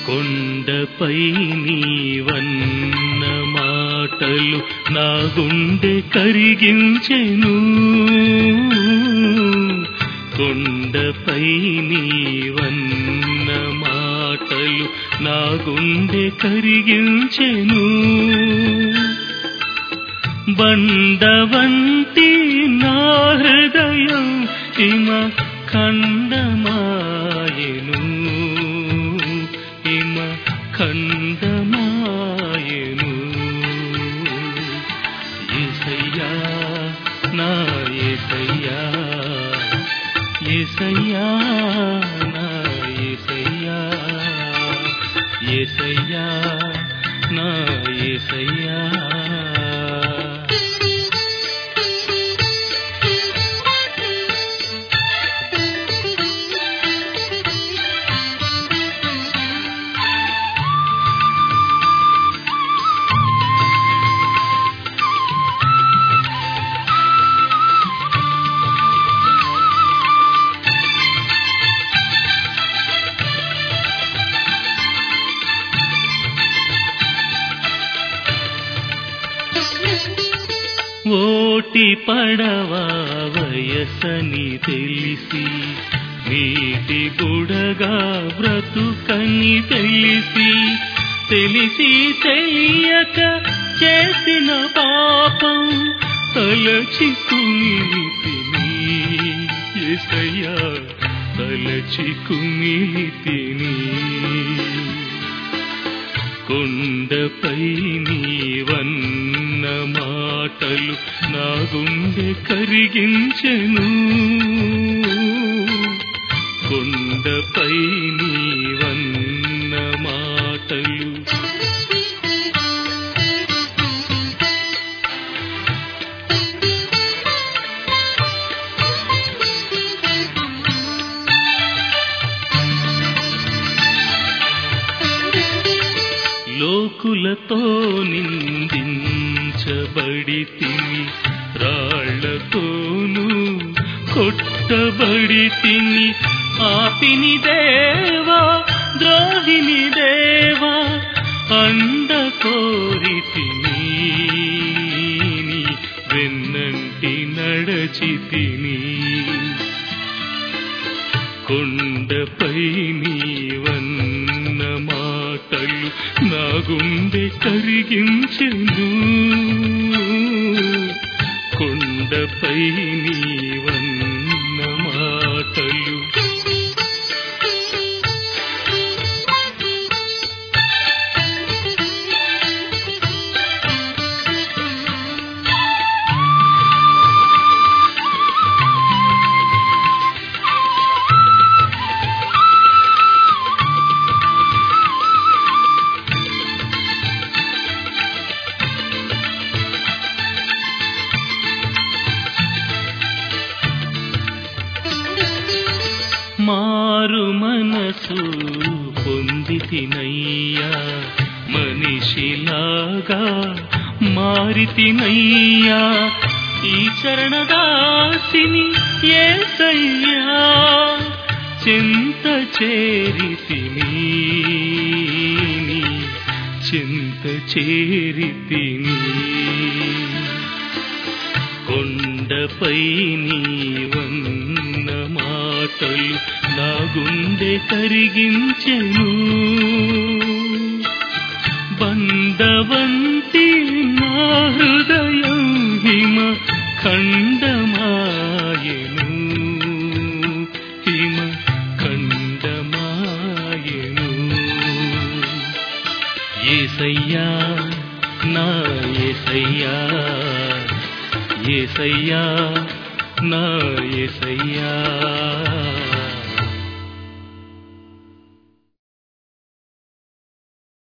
కొండపై నీవన్న మాటలు నా గుండె కరిగించెను కొండపై నీవన్న మాటలు నా గుండె కరిగించెను బండవంటి నా హృదయం ఇమ ఖండమాయను ఇమ ఖండమాయను ఏసయ్యా నా ఏసయ్యా ఏసయ్యా నా ఏసయ్యా ఏసయ్యా నా ఏసయ్యా ఓటి పడవా వయసని తెలిసి నీటి బుడగా బ్రతుకని తెలిసి తెలిసి తెలియక చేసిన పాపం తలచి కుమిలితిని ఎసయ్యా తలచి కుమిలితిని కొండపై నీవన్న మాటలు నా గుండె కరిగించెను కొండపై నీవన్న మాటలు లోకులతో నిందించబడి తిని రాళ్లతోనూ కొట్టబడి తిని ఆపిని దేవా ద్రోహిని దేవా అండ కోరి తిని వెన్నంటి నడచి తిని కొండపై నీవన్న మాటలు నా గుండె కరిగించెను కొండపై నీవన్న మాటలు మారు మనసు పొందితినయ్యా మనిషిలాగా మారితినయ్యా ఈ చరణదాసిని ఏసయ్యా చింత చేరితిని చింత చేరితిని కొండపై నీవన్న మాటలు నా గుండె కరిగించెను బండవంతి నా హృదయం హిమ ఖండమాయను హిమ ఖండమాయను ఏసయ్యా నా ఏసయ్యా ఏసయ్యా నా ఏసయ్యా